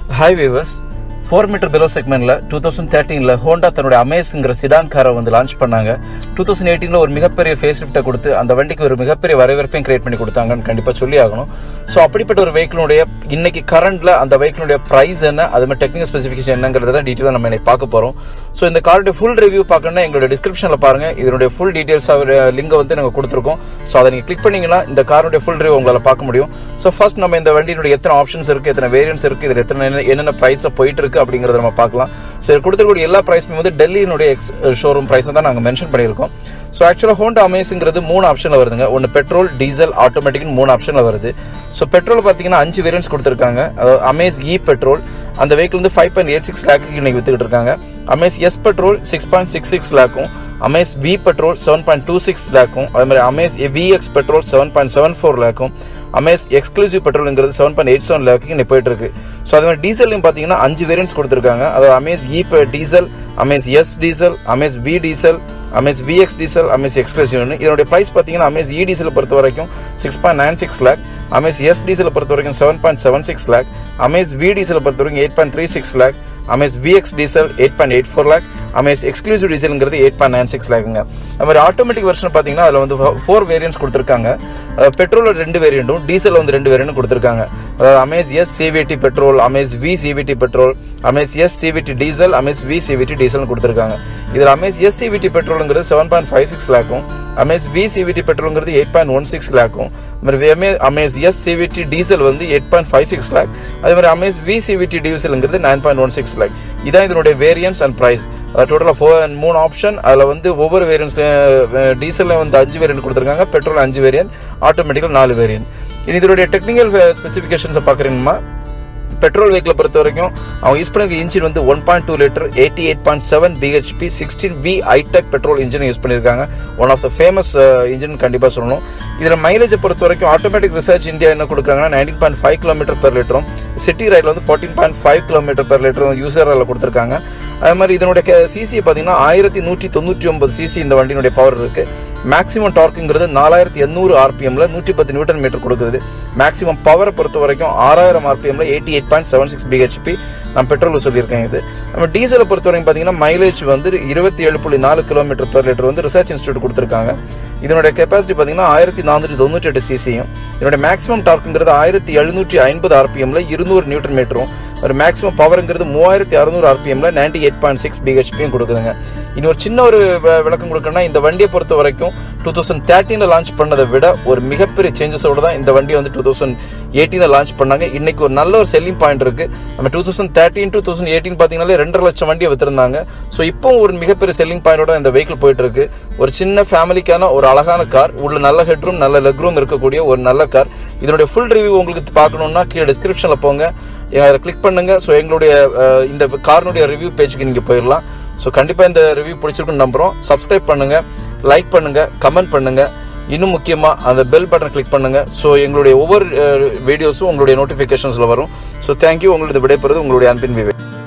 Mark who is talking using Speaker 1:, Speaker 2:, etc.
Speaker 1: hi viewers four metre below செக்மெண்ட்ல two thousand தேர்ட்டீனில் Honda தன்னுடைய அமேஸ்ங்கிற சிடான் காரை வந்து லான்ச் பண்ணாங்க டூ தௌசண்ட் எயிட்டீனில் ஒரு மிகப்பெரிய ஃபேஸ் லிஃப்ட்டை கொடுத்து அந்த வண்டிக்கு ஒரு மிகப்பெரிய வரவேற்பையும் கிரியேட் பண்ணி கொடுத்தாங்கன்னு கண்டிப்பாக சொல்லி ஆகணும் ஸோ அப்படிப்பட்ட ஒரு வெஹிக்கிளுடைய இன்னைக்கு கரண்ட்ல அந்த வெஹிக்கிளுடைய ப்ரைஸ் என்ன அது மாதிரி டெக்னிக்கல் ஸ்பெசிஃபிகேஷன் என்னங்கிறத தான் டீட்டெயிலாக நம்ம இன்னைக்கு பார்க்க போகிறோம் ஸோ இந்த காருடைய ஃபுல் ரிவ்யூ பார்க்கணும்னா எங்களுடைய டிஸ்கிரிப்ஷனில் பாருங்க இதனுடைய ஃபுல் டீட்டெயில்ஸ் லிங்கை வந்து நாங்கள் கொடுத்துருக்கோம் ஸோ அதை நீங்கள் கிளிக் பண்ணீங்கன்னா இந்த காருடைய ஃபுல் ரிவ்யூ உங்களால் பார்க்க முடியும் ஸோ ஃபர்ஸ்ட் நம்ம இந்த வண்டியினுடைய எத்தனை ஆப்ஷன்ஸ் இருக்கு எத்தனை வேரியன்ஸ் இருக்கு இதில் எத்தனை என்ன- என்னென்ன ப்ரைஸில் போயிட்டு இருக்கு அப்படிங்கிறத நம்ம பார்க்கலாம் ஸோ இது கொடுத்துருக்கூடிய எல்லா ப்ரைஸுமே வந்து டெல்லியினுடைய எக்ஸ் ஷோரூம் ப்ரைஸ் தான் நாங்கள் மென்ஷன் பண்ணியிருக்கோம் ஸோ ஆக்சுவலாக ஹோண்டா அமேஸுங்கிறது மூணு ஆப்ஷனில் வருதுங்க ஒன்று பெட்ரோல் டீசல் ஆட்டோமேட்டிக்னு மூணு ஆப்ஷனில் வருது ஸோ பெட்ரோல் பார்த்தீங்கன்னா அஞ்சு வேரியன்ஸ் கொடுத்துருக்காங்க அதாவது அமேஸ் இ பெட்ரோல் அந்த வெஹிக்கிள் வந்து ஃபைவ் பாயிண்ட் எயிட் சிக்ஸ் லேக்கு இன்னைக்கு வித்துக்கிட்டு இருக்காங்க Amaze S petrol six point six six லேக்கும் Amaze V petrol seven point two six லேக்கும் அதே மாதிரி Amaze VX petrol seven point seven four லேக்கும் அமேஸ் எக்ஸ்க்ளூசிவ் பெட்ரோலுங்கிறது செவன் பாயிண்ட் எயிட் செவன் லேக்கு இன்னைக்கு போயிட்டு இருக்கு ஸோ அதே மாதிரி டீசல்லையும் பார்த்தீங்கன்னா அஞ்சு வேரியன்ஸ் கொடுத்துருக்காங்க அதாவது Amaze E diesel Amaze S diesel Amaze V diesel Amaze VX diesel Amaze எக்ஸ்க்ளூசிவ்னு இதனுடைய ப்ரைஸ் பார்த்தீங்கன்னா அமேஸ் இ டீசல் பொறுத்த வரைக்கும் six point nine six lakh Amaze S டீசலை பொறுத்த வரைக்கும் seven point seven six lakh Amaze V டீசலை பொறுத்த வரைக்கும் eight point three six lakh Amaze VX diesel eight point eight four lakh Amaze exclusive டீசல்ங்கிறது எயிட் பாயிண்ட் நைன் சிக்ஸ் லேக்குங்க அது மாதிரி ஆட்டோமேட்டிக் வெர்ஷன் பார்த்தீங்கன்னா அதில் வந்து ஃபோர் வேரியன்ஸ் கொடுத்துருக்காங்க பெட்ரோலில் ரெண்டு வேரியண்ட்டும் டீசல் வந்து ரெண்டு வேரியண்ட்டும் கொடுத்துருக்காங்க அதாவது Amaze S CVT petrol Amaze V CVT petrol Amaze S CVT diesel Amaze V CVT டீசல்னு கொடுத்துருக்காங்க இதில் அமேஸ் எஸ் சிவிடி பெட்ரோலுங்கிறது செவன் பாயிண்ட் ஃபைவ் சிக்ஸ் லேக்கும் அமேஸ் வி சிவிடி பெட்ரோலுங்கிறது எயிட் பாயிண்ட் ஒன் சிக்ஸ் லேக்கும் அது மாதிரி அமே அமேஸ் எஸ் சிவிடி டீசல் வந்து eight point five six lakh அதே மாதிரி அமேஸ் வி சிவிடி டீசலுங்கிறது nine point one six lakh இதான் இதனுடைய வேரியன்ஸ் அண்ட் ப்ரைஸ் டோட்டலாக ஃபோர் மூணு ஆப்ஷன் அதில் வந்து ஒவ்வொரு வேரியன்ஸ் டீசலில் வந்து அஞ்சு வேரியன்ட் கொடுத்துருக்காங்க பெட்ரோல் அஞ்சு வேரியன்ட் ஆட்டோமேட்டிக்கல் நாலு வேரியன்ட் இனி இதனுடைய டெக்னிக்கல் ஸ்பெசிஃபிகேஷன்ஸை பார்க்குறீங்கன்னா பெட்ரோல் வெஹிக்கிளை பொறுத்த வரைக்கும் அவங்க யூஸ் பண்ணிருக்க இன்ஜின் வந்து one point two litre eighty eight point seven BHP sixteen V i-tech petrol engine use பண்ணியிருக்காங்க one of the famous engine கண்டிப்பாக சொல்லணும் இதில் மைலேஜை பொறுத்த வரைக்கும் ஆட்டோமேட்டிக் ரிசர்ச் இந்தியா என்ன கொடுக்குறாங்கன்னா nineteen point five kilometre per லிட்டரும் சிட்டி ரைடில் வந்து fourteen point five kilometre per லிட்டரும் யூசரில் கொடுத்துருக்காங்க அதே மாதிரி இதனுடைய சிசி பார்த்தீங்கன்னா ஆயிரத்தி நூற்றி தொண்ணூற்றி ஒன்பது சிசி இந்த வண்டியினுடைய பவர் இருக்குது மேக்ஸிமம் டார்க்குங்கிறது நாலாயிரத்தி எண்ணூறு ஆர்பிஎம்ல நூற்றி பத்து நியூட்டன் மீட்டர் கொடுக்குது மேக்ஸிமம் பவரை பொறுத்த வரைக்கும் ஆறாயிரம் ஆர்பிஎம்ல eighty eight point seven six BHP நான் பெட்ரோல் சொல்லியிருக்கேன் இது நம்ம டீசலை பொறுத்த வரைக்கும் பார்த்தீங்கன்னா மைலேஜ் வந்து இருபத்தி ஏழு புள்ளி நாலு கிலோமீட்டர் பெர் லிட்டர் வந்து ரிசர்ச் இன்ஸ்டியூட் கொடுத்துருக்காங்க இதனுடைய கெப்பாசிட்டி பார்த்தீங்கன்னா ஆயிரத்தி நானூற்றி தொண்ணூற்றி எட்டு சிசியும் இதனுடைய மேக்ஸிமம் டார்க்குங்கிறது ஆயிரத்தி எழுநூற்றி ஐம்பது ஆர்பிஎம்ல இருநூறு நியூட்டன் மீட்டரும் ஒரு மேக்ஸிமம் பவருங்கிறது மூவாயிரத்தி அறுநூறு ஆர்பிஎம்ல நைன்டி எயிட் பாயிண்ட் சிக்ஸ் பிஹெச்பியும் கொடுக்குதுங்க இனி ஒரு சின்ன ஒரு வி- விளக்கம் கொடுக்கணும்னா இந்த வண்டியை பொறுத்த வரைக்கும் டூ தௌசண்ட் தேர்ட்டீனில் லான்ச் பண்ணதை விட ஒரு மிகப்பெரிய சேஞ்சஸோட தான் இந்த வண்டி வந்து டூ தௌசண்ட் எயிட்டீனில் லான்ச் பண்ணாங்க இன்னைக்கு ஒரு நல்ல ஒரு செல்லிங் பாயிண்ட் இருக்கு நம்ம two thousand thirteen two thousand eighteen பார்த்தீங்கன்னாலே ரெண்டரை லட்சம் வண்டியை வித்திருந்தாங்க ஸோ இப்போ ஒரு மிகப்பெரிய செல்லிங் பாயிண்டோட இந்த வெஹிக்கிள் போயிட்டு இருக்கு ஒரு சின்ன ஃபேமிலிக்கான ஒரு அழகான கார் உள்ள நல்ல ஹெட்ரூம் நல்ல லெக் ரூம் இருக்கக்கூடிய ஒரு நல்ல கார் இதனுடைய ஃபுல் ரிவ்யூ உங்களுக்கு பார்க்கணும்னா கீழே டிஸ்கிரிப்ஷனில் போங்க அதில் கிளிக் பண்ணுங்க ஸோ எங்களுடைய அஹ், இந்த காரினுடைய ரிவ்யூ பேஜுக்கு நீங்கள் போயிடலாம் ஸோ கண்டிப்பாக இந்த ரிவ்யூ பிடிச்சிருக்குன்னு நம்புகிறோம் சப்ஸ்கிரைப் பண்ணுங்க லைக் பண்ணுங்க கமெண்ட் பண்ணுங்க இன்னும் முக்கியமாக அந்த பெல் பட்டன் கிளிக் பண்ணுங்க ஸோ எங்களுடைய ஒவ்வொரு வீடியோஸும் உங்களுடைய நோட்டிஃபிகேஷன்ஸில் வரும் ஸோ தேங்க்யூ உங்களது விடைபெறுவது உங்களுடைய அன்பின் விவேக்